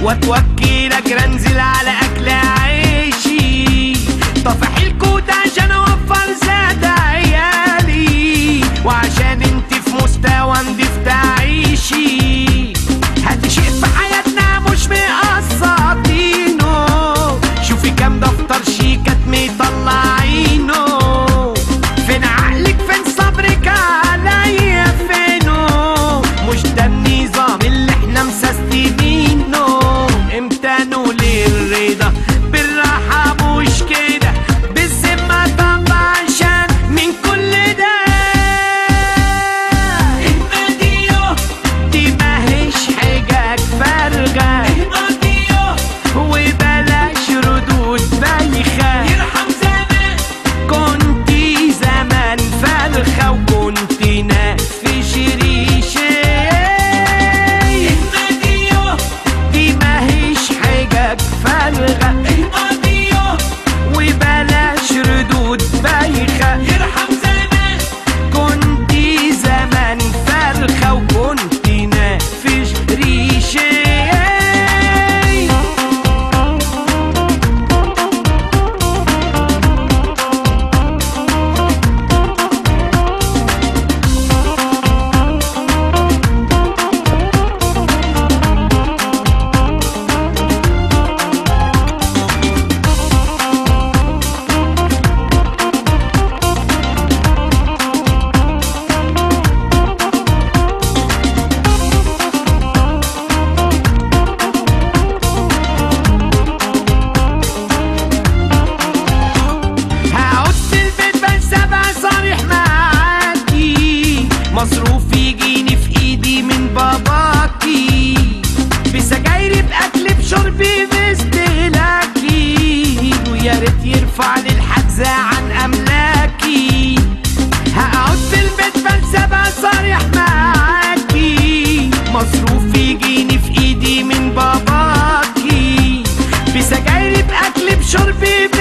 واتوكلك انزل على اكل عيشي طفح الكوت عشان اوفر زاد عيالي وعشان انت في مستوى نضيف تعيشي هات شيء في حياتنا مش مقسطينه شوفي كام دفتر شيكات مطلعينه فين عقلك فين صبرك عليا فينه مش ده النظام اللي احنا مسستمينه امتى نقول الرضا بالراحة مش كده بالذمة طبعا عشان من كل ده الماديو دي ماهيش حجج فارغة الماديو وبلاش ردود بايخة يرحم زمان كنتي زمان فرخة وكنت نافش ريشة الماديو دي ماهيش حجج فارغة الماديو وبلاش ردود بايخة يرحم زمان كنتي زمان فرخة وكنت نافش ريشة هقعد في البيت بس ابقى صريح معاكي مصروف يجيني في ايدي من باباكي بسجايري باكل بشربي باستهلاكي ويا ريت يرفع لي الحجز عن املاكي هقعد في البيت بس ابقى صريح معاكي مصروف يجيني في ايدي من باباكي بسجايري باكل بشربي